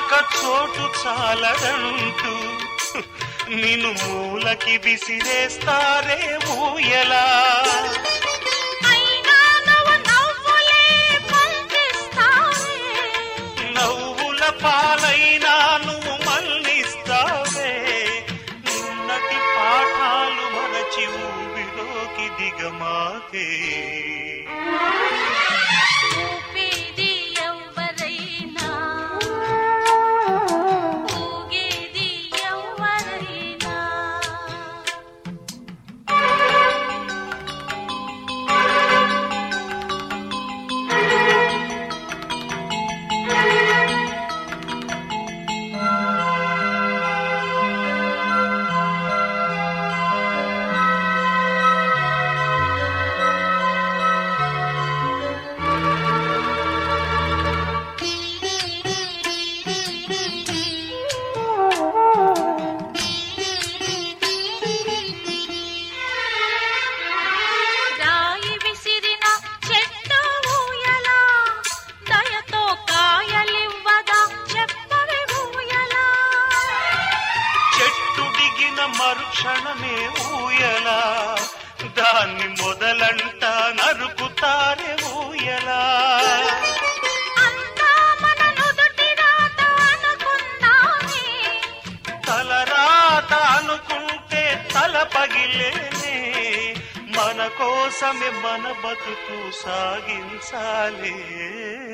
ఒక్క చోటు చాలదంటూ నిన్ను మూలకి విసిరేస్తారే ఊయలా అయినా నువ్వు నవ్వులే పంపిస్తావే నవ్వుల పాలైనా నువ్వు మళ్ళిస్తావే నిన్నటి పాఠాలు మరచి ఊబిలోకి దిగమాకే ఊపేది ఎవ్వరైనా ఊగేది ఎవ్వరైనా రాయి విసిరిన చెట్టు ఊయలా దయతో కాయలివ్వదా చెప్పవి ఊయలా చెట్టు దిగిన మరుక్షణమే ఊయలా దాన్ని మొదలంట నరుకుతారే ఊయలా అంతా మన నుదుటి రాత అనుకున్నామే తలరాత అనుకుంటే తల పగిలేనే మన కోసమే మన బతుకు సాగించాలే